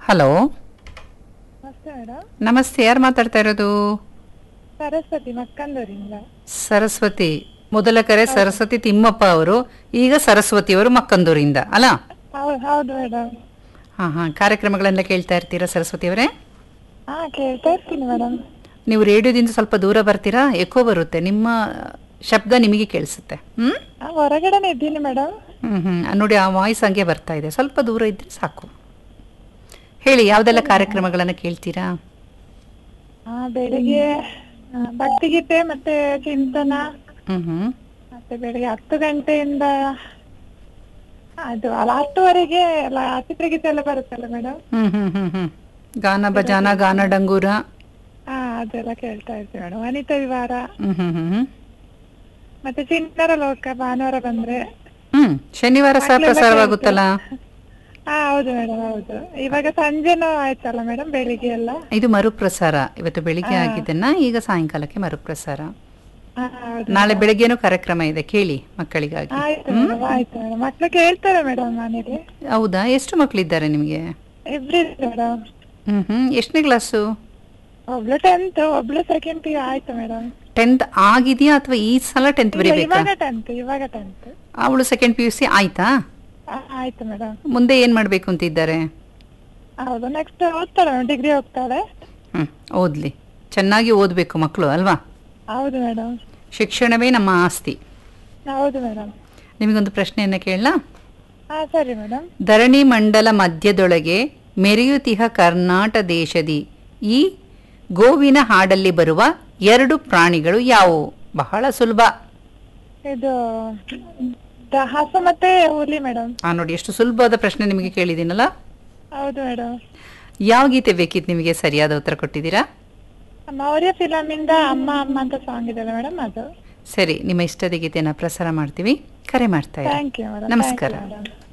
hello ನಮಸ್ತೆ madam ನಮಸ್ತೆ ಯಾರು ಮಾತಾಡ್ತಾ ಇರೋದು ಸರಸ್ವತಿ ಮಕ್ಕಂದೂರಿಂದ ಸರಸ್ವತಿ ಮೊದಲ ಕರೆ ಸರಸ್ವತಿ ತಿಮ್ಮಪ್ಪ ಅವರು ಈಗ ಸರಸ್ವತಿ ಅವರು ಮಕ್ಕಂದೂರಿಂದ ಅಲ್ಲ ಹೌದು ಹೌದು ಮೇಡಮ್ ಹಾ ಹಾ ಕಾರ್ಯಕ್ರಮಗಳೆಲ್ಲ ಕೇಳ್ತಾ ಇರ್ತೀರಾ ಸರಸ್ವತಿ ಅವರೇ ಹಾ ಕೇಳ್ತಾ ಇರ್ತೀನಿ ಮೇಡಮ್ ನೀವು ರೇಡಿಯೋದಿಂದ ಸ್ವಲ್ಪ ದೂರ ಬರ್ತೀರಾ ಎಕೋ ಬರುತ್ತೆ ನಿಮ್ಮ ಶಬ್ದ ನಿಮಗೆ ಕೇಳಿಸುತ್ತೆ ಹ್ಮ್ ಹೊರಗಡೆನೆ ಇದ್ದೀನಿ ಮೇಡಮ್ ಹ್ಮ್ ಹ್ಮ್ ಆ, ನೋಡಿ ಆ ವಾಯ್ಸ್ ಹಂಗೆ ಬರ್ತಾ ಇದೆ ಸ್ವಲ್ಪ ದೂರ ಇದ್ರೆ ಸಾಕು ಹೇಳಿ ಯಾವ್ದೆಲ್ಲ ಕಾರ್ಯಕ್ರಮಗಳನ್ನ ಕೇಳ್ತೀರಾ ಹಾ ಬೆಳಿಗ್ಗೆ ಆ, ಭಕ್ತಿಗೀತೆ ಮತ್ತೆ ಚಿಂತನ ಹ್ಮ್ ಹ್ಮ್ ಮತ್ತೆ ಬೆಳಿಗ್ಗೆ ಹತ್ತು ಗಂಟೆಯಿಂದ ಅದು ಅಲ್ಲ ಹತ್ತುವರೆಗೆ ಎಲ್ಲ ಚಿತ್ರಗೀತೆ ಎಲ್ಲ ಬರುತ್ತಲ್ಲ ಮೇಡಮ್ ಹ್ಮ್ ಹ್ಮ್ ಹ್ಮ್ ಹ್ಮ್ ಗಾನ ಭಜಾನ ಗಾನ ಡಂಗೂರ ಹಾ ಅದೆಲ್ಲ ಕೇಳ್ತಾ ಇರ್ತೀನಿ ಮೇಡಮ್ ವನಿತಾ ವಿವಾರ ಹ್ಮ್ ಹ್ಮ್ ಹ್ಮ್ ಹ್ಮ್ ಮತ್ತೆ ಚಿನ್ನರ ಲೋಕ ಭಾನುವಾರ ಬಂದ್ರೆ ಹ್ಮ್ ಶನಿವಾರ ಸಹ ಮಕ್ಳೆಲ್ಲ ಪ್ರಸಾರವಾಗುತ್ತಲ್ಲ ಹಾ ಹೌದು ಮೇಡಮ್ ಹೌದು ಇವಾಗ ಸಂಜೆನೂ ಆಯ್ತಲ್ಲ ಮೇಡಮ್ ಬೆಳಿಗ್ಗೆ ಎಲ್ಲ ಇದು ಮರುಪ್ರಸಾರ ಇವತ್ತು ಬೆಳಿಗ್ಗೆ ಆಗಿದ್ದನ್ನ ಈಗ ಸಾಯಂಕಾಲಕ್ಕೆ ಮರುಪ್ರಸಾರ ಹಾ ಹೌದು ನಾಳೆ ಬೆಳಿಗ್ಗೆನೂ ಕಾರ್ಯಕ್ರಮ ಇದೆ ಕೇಳಿ ಮಕ್ಕಳಿಗಾಗಿ ಆಯ್ತು ಮೇಡಮ್ ಆಯ್ತು ಮೇಡಮ್ ಮಕ್ಳು ಕೇಳ್ತಾರೆ ಮೇಡಮ್ ಮನೇಲಿ ಹೌದಾ ಎಷ್ಟು ಮಕ್ಕಳಿದ್ದಾರೆ ನಿಮಗೆ ಇಬ್ರು ಮೇಡಮ್ ಹ್ಮ್ ಹ್ಮ್ ಎಷ್ಟನೇ ಕ್ಲಾಸು ಒಬ್ಳು ಟೆಂತ್ ಒಬ್ಳು ಸೆಕೆಂಡ್ ಪಿ ಆಯ್ತು ಮೇಡಮ್ ಟೆಂತ್ ಆಗಿದೆಯಾ ಅಥವಾ ಈ ಸಲ ಟೆಂತ್ ಬರೀಬೇಕಾ ಇವಾಗ ಟೆಂತ್ ಇವಾಗ ಟೆಂತ್ ಅವಳು ಸೆಕೆಂಡ್ ಪಿ ಯು ಸಿ ಆಯ್ತಾ ಆಯ್ತು ಮೇಡಮ್ ಮುಂದೆ ಏನ್ ಮಾಡ್ಬೇಕು ಅಂತಿದ್ದಾರೆ ಹೌದು ನೆಕ್ಸ್ಟ್ ಓದ್ತಾಳೆ ಡಿಗ್ರಿ ಹೋಗ್ತಾಳೆ ಹ್ಮ್ ಓದ್ಲಿ ಚೆನ್ನಾಗಿ ಓದ್ಬೇಕು ಮಕ್ಕಳು ಅಲ್ವಾ ಹೌದು ಮೇಡಮ್ ಶಿಕ್ಷಣವೇ ನಮ್ಮ ಆಸ್ತಿ ಹೌದು ಮೇಡಮ್ ನಿಮಗೊಂದು ಪ್ರಶ್ನೆಯನ್ನ ಕೇಳಲಾ ಹಾ ಸರಿ ಮೇಡಮ್ ಧರಣಿ ಮಂಡಲ ಮಧ್ಯದೊಳಗೆ ಮೆರೆಯುತಿಹ ಕರ್ನಾಟ ದೇಶದಿ ಈ ಗೋವಿನ ಹಾಡಲ್ಲಿ ಬರುವ ಎರಡು ಪ್ರಾಣಿಗಳು ಯಾವುವು ಬಹಳ ಸುಲಭ ಇದು ದ- ಹಸು ಮತ್ತೆ ಹುಲಿ ಮೇಡಮ್ ಆ ನೋಡಿ ಎಷ್ಟು ಸುಲಭವಾದ ಪ್ರಶ್ನೆ ನಿಮಗೆ ಕೇಳಿದ್ದೀನಲ್ಲ ಹೌದು ಮೇಡಮ್ ಯಾವ ಗೀತೆ ಬೇಕಿತ್ತು ನಿಮಗೆ ಸರಿಯಾದ ಉತ್ತರ ಕೊಟ್ಟಿದ್ದೀರಾ ಮೌರ್ಯ ಫಿಲಮ್ ಇಂದ ಅಮ್ಮ ಅಮ್ಮ ಅಂತ ಸಾಂಗ್ ಇದೆಯಲ್ಲ ಮೇಡಮ್ ಅದು ಸರಿ ನಿಮ್ಮ ಇಷ್ಟದ ಗೀತೆನ ಪ್ರಸಾರ ಮಾಡ್ತೀವಿ ಕರೆ ಮಾಡ್ತಾ ಇರಿ ಥ್ಯಾಂಕ್ ಯು ಮೇಡಮ್ ನಮಸ್ಕಾರ ಮೇಡಮ್